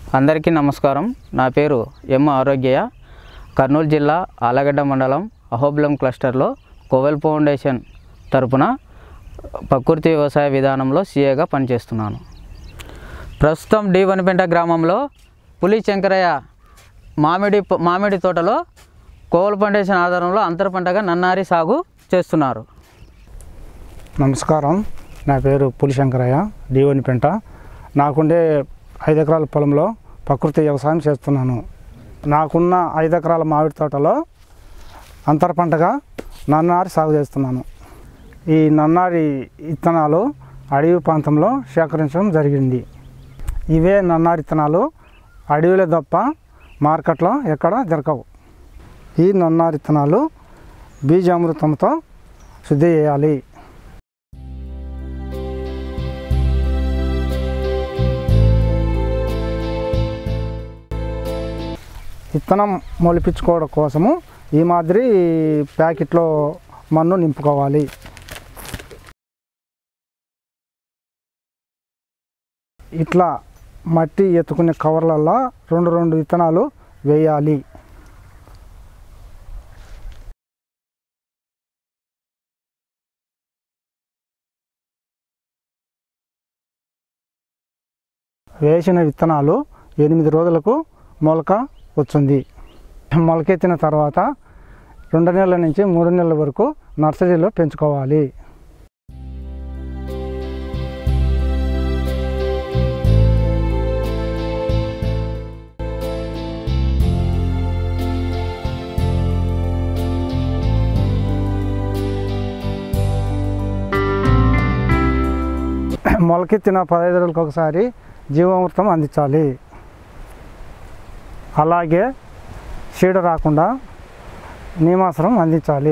అందరికీ నమస్కారం నా పేరు ఎం ఆరోగ్యయ కర్నూలు జిల్లా ఆలగడ్డ మండలం అహోబిలం క్లస్టర్లో కోవెల్ ఫౌండేషన్ తరపున ప్రకృతి వ్యవసాయ విధానంలో సీఏగా పనిచేస్తున్నాను ప్రస్తుతం డి వనిపెంట గ్రామంలో పులి శంకరయ్య మామిడి ప- మామిడి తోటలో కోవల్ ఫౌండేషన్ ఆధారంలో అంతర పంటగా నన్నారి సాగు చేస్తున్నారు నమస్కారం నా పేరు పులిశంకరయ్య డివనిపెంట నాకుండే ఐదు ఎకరాల పొలంలో ప్రకృతి వ్యవసాయం చేస్తున్నాను నాకున్న ఐదు ఎకరాల మామిడి తోటలో అంతర పంటగా నన్నారి సాగు చేస్తున్నాను ఈ నన్నారి విత్తనాలు అడవి ప్రాంతంలో సేకరించడం జరిగింది ఇవే నన్నారి విత్తనాలు అడవిలో తప్ప మార్కెట్లో ఎక్కడ దొరకవు ఈ నన్నారి విత్తనాలు బీజామృతంతో శుద్ధి చేయాలి విత్తనం మొలిపించుకోవడం కోసము ఈ మాదిరి ప్యాకెట్లో మన్ను నింపుకోవాలి ఇట్లా మట్టి ఎత్తుకునే కవర్లలో రెండు రెండు విత్తనాలు వేయాలి వేసిన విత్తనాలు ఎనిమిది రోజులకు మొలక వచ్చింది మొలకెత్తిన తర్వాత రెండు నెలల నుంచి మూడు నెలల వరకు నర్సరీలో పెంచుకోవాలి మొలకెత్తిన పదహైదు రోజులకు ఒకసారి జీవామృతం అందించాలి అలాగే చీడ రాకుండా నీమాసనం అందించాలి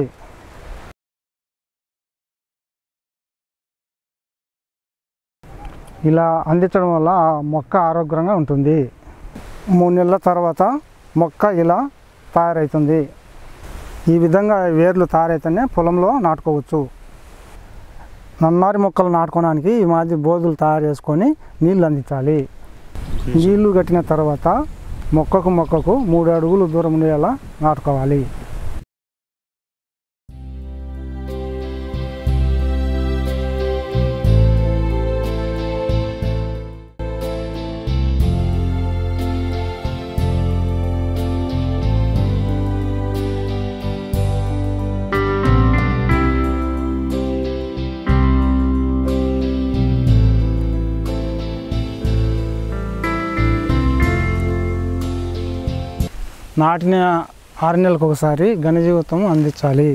ఇలా అందించడం వల్ల ఆ మొక్క ఆరోగ్యంగా ఉంటుంది మూడు నెలల తర్వాత మొక్క ఇలా తయారవుతుంది ఈ విధంగా వేర్లు తయారైతేనే పొలంలో నాటుకోవచ్చు నన్నారి మొక్కలు నాటుకోవడానికి ఈ మాదిరి బోధులు తయారు చేసుకొని నీళ్ళు అందించాలి నీళ్లు కట్టిన తర్వాత మొక్కకు మొక్కకు మూడు అడుగులు దూరం ఉండేలా నాటుకోవాలి నాటిన ఆరు నెలలకు ఒకసారి ఘనజీవితం అందించాలి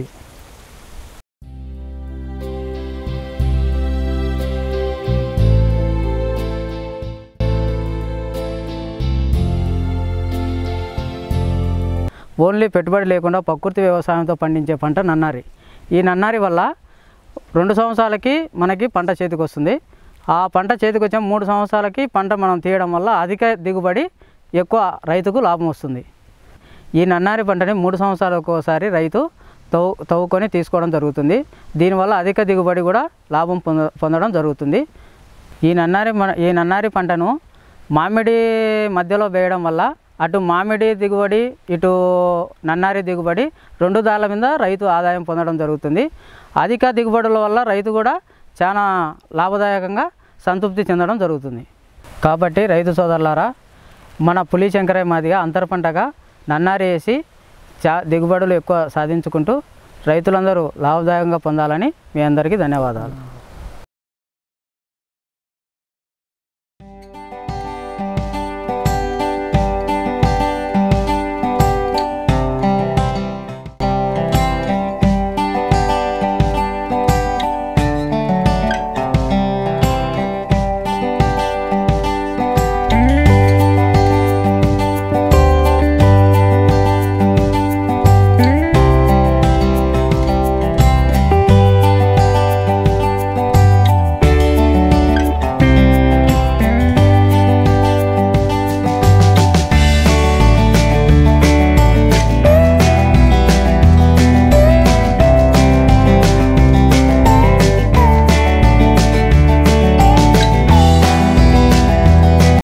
ఓన్లీ పెట్టుబడి లేకుండా ప్రకృతి వ్యవసాయంతో పండించే పంట నన్నారి ఈ నన్నారి వల్ల రెండు సంవత్సరాలకి మనకి పంట చేతికి వస్తుంది ఆ పంట చేతికి వచ్చే మూడు సంవత్సరాలకి పంట మనం తీయడం వల్ల అధిక దిగుబడి ఎక్కువ రైతుకు లాభం వస్తుంది ఈ నన్నారి పంటని మూడు సంవత్సరాలకు ఒకసారి రైతు తవ్వు తవ్వుకొని తీసుకోవడం జరుగుతుంది దీనివల్ల అధిక దిగుబడి కూడా లాభం పొంద పొందడం జరుగుతుంది ఈ నన్నారి మన ఈ నన్నారి పంటను మామిడి మధ్యలో వేయడం వల్ల అటు మామిడి దిగుబడి ఇటు నన్నారి దిగుబడి రెండు దాళ్ళ మీద రైతు ఆదాయం పొందడం జరుగుతుంది అధిక దిగుబడుల వల్ల రైతు కూడా చాలా లాభదాయకంగా సంతృప్తి చెందడం జరుగుతుంది కాబట్టి రైతు సోదరులారా మన పులి శంకరయ్య మాదిగా అంతర పంటగా నన్నారి వేసి చా దిగుబడులు ఎక్కువ సాధించుకుంటూ రైతులందరూ లాభదాయకంగా పొందాలని మీ అందరికీ ధన్యవాదాలు